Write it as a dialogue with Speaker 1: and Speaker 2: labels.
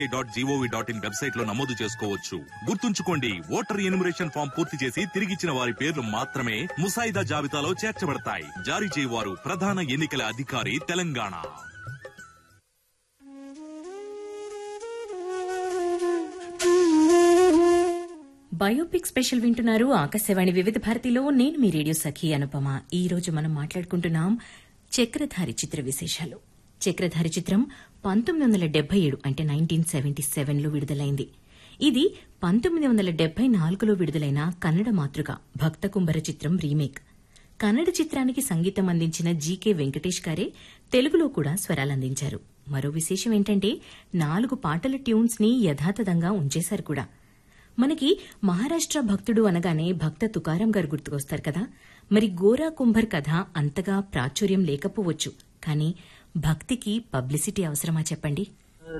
Speaker 1: dot gov dot in website లో నమోదు చేసుకోవచ్చు గుర్తుంచుకోండి ఓటర్ ఎన్యుమరేషన్ ఫామ్ పూర్తి చేసి తిరిగిచ్చిన వారి పేర్లు మాత్రమే ముసాయిదా జాబితాలో చేర్చబడతాయి జారీ చేయవారు ప్రధాన ఎన్నికల అధికారి తెలంగాణ
Speaker 2: బయోపిక్ స్పెషల్ వింటున్నారు ఆకాశవాణి వివిధ భారతిలో నేను మీ రేడియో సఖి అనుపమ ఈ రోజు మనం మాట్లాడుకుంటున్నాం చక్రధారి చిత్ర విశేషాలు చక్రధారి చిత్రం పంతొమ్మిది వందల డెబ్బై ఏడు అంటే నైన్టీన్ సెవెంటీ సెవెన్లో విడుదలైంది ఇది పంతొమ్మిది వందల డెబ్బై నాలుగులో విడుదలైన కన్నడ మాతృక భక్త కుంభర చిత్రం రీమేక్ కన్నడ చిత్రానికి సంగీతం అందించిన జీకే వెంకటేష్ గారే తెలుగులో కూడా స్వరాలందించారు మరో విశేషం ఏంటంటే నాలుగు పాటల ట్యూన్స్ ని యథాతథంగా ఉంచేశారు కూడా మనకి మహారాష్ట్ర భక్తుడు అనగానే భక్త తుకారం గారు గుర్తుకొస్తారు కదా మరి గోరా కుంభర్ కథ అంతగా ప్రాచుర్యం లేకపోవచ్చు కానీ భక్తికి పబ్లిసిటీ అవసరమా చెప్పండి